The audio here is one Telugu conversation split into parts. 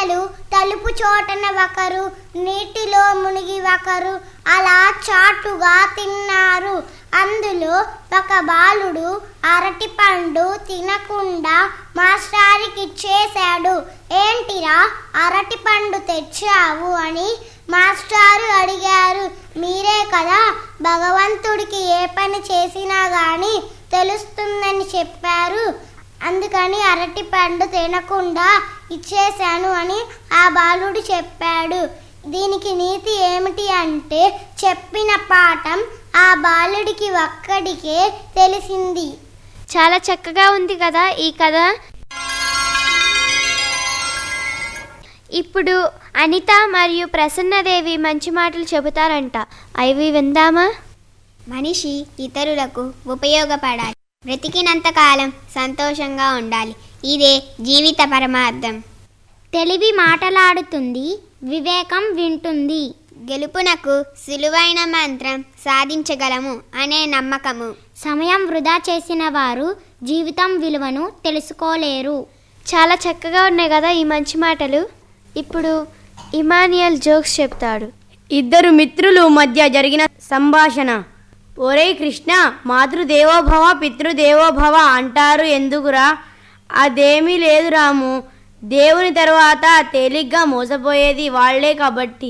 పిల్లలు తలుపు చోటన ఒకరు నీటిలో మునిగి ఒకరు అలా చాటుగా తిన్నారు అందులో ఒక బాలుడు అరటి పండు తినకుండా మాస్టారికి ఇచ్చేశాడు ఏంటిరా అరటి పండు తెచ్చావు అని మాస్టారు అడిగారు మీరే కదా భగవంతుడికి ఏ పని చేసినా గాని తెలుస్తుందని చెప్పారు అందుకని అరటి పండు తినకుండా ఇచ్చేశాను అని ఆ బాలుడు చెప్పాడు దీనికి నీతి ఏమిటి అంటే చెప్పిన పాఠం ఆ బాలుడికి ఒక్కడికే తెలిసింది చాలా చక్కగా ఉంది కదా ఈ కథ ఇప్పుడు అనిత మరియు ప్రసన్నదేవి మంచి మాటలు చెబుతారంట అవి విందామా మనిషి ఇతరులకు ఉపయోగపడాలి బ్రతికినంత కాలం సంతోషంగా ఉండాలి ఇదే జీవిత పరమార్థం తెలివి మాటలాడుతుంది వివేకం వింటుంది గెలుపునకు సులువైన మంత్రం సాధించగలము అనే నమ్మకము సమయం వృధా చేసిన వారు జీవితం విలువను తెలుసుకోలేరు చాలా చక్కగా ఉన్నాయి కదా ఈ మంచి మాటలు ఇప్పుడు ఇమానియల్ జోక్స్ చెప్తాడు ఇద్దరు మిత్రులు మధ్య జరిగిన సంభాషణ ఒరేయ్ కృష్ణ మాతృదేవోభవ పితృదేవోభవ అంటారు ఎందుకురా అదేమీ లేదు రాము దేవుని తర్వాత తేలిగ్గా మోసపోయేది వాళ్లే కాబట్టి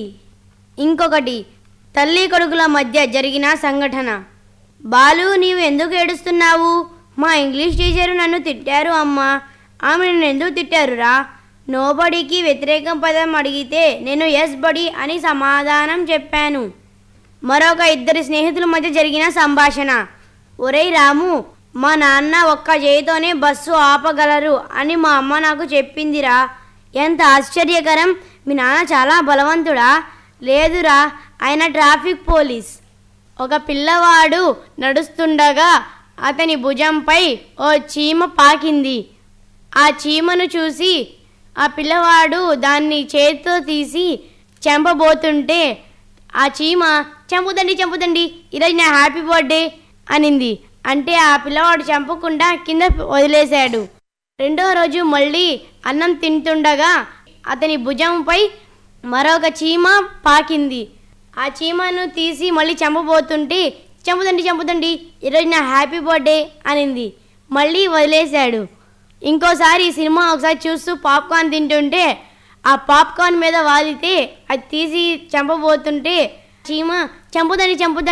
ఇంకొకటి తల్లి కొడుకుల మధ్య జరిగిన సంఘటన బాలు నీవు ఎందుకు ఏడుస్తున్నావు మా ఇంగ్లీష్ టీచరు నన్ను తిట్టారు అమ్మా ఆమె నన్ను ఎందుకు తిట్టారురా నోబడికి వ్యతిరేకం పదం అడిగితే నేను ఎస్ బడి అని సమాధానం చెప్పాను మరొక ఇద్దరి స్నేహితుల మధ్య జరిగిన సంభాషణ ఒరేయ్ రాము మా నాన్న ఒక్క చేయితోనే బస్సు ఆపగలరు అని మా అమ్మ నాకు చెప్పిందిరా ఎంత ఆశ్చర్యకరం మీ నాన్న చాలా బలవంతుడా లేదురా ఆయన ట్రాఫిక్ పోలీస్ ఒక పిల్లవాడు నడుస్తుండగా అతని భుజంపై ఓ చీమ పాకింది ఆ చీమను చూసి ఆ పిల్లవాడు దాన్ని చేతితో తీసి చంపబోతుంటే ఆ చీమ చంపుదండి చంపుదండి ఈరోజు నా హ్యాపీ బర్త్డే అనింది అంటే ఆ పిల్లవాడు చంపకుండా కింద వదిలేశాడు రెండో రోజు మళ్ళీ అన్నం తింటుండగా అతని భుజంపై మరొక చీమ పాకింది ఆ చీమను తీసి మళ్ళీ చంపబోతుంటే చంపుదండి చంపుదండి ఈరోజు నా హ్యాపీ బర్త్డే అనింది మళ్ళీ వదిలేశాడు ఇంకోసారి ఈ సినిమా ఒకసారి చూస్తూ పాప్కార్న్ తింటుంటే ఆ పాప్కార్న్ మీద వాలితే అది తీసి చంపబోతుంటే చీమ చంపుదండి చంపుదండి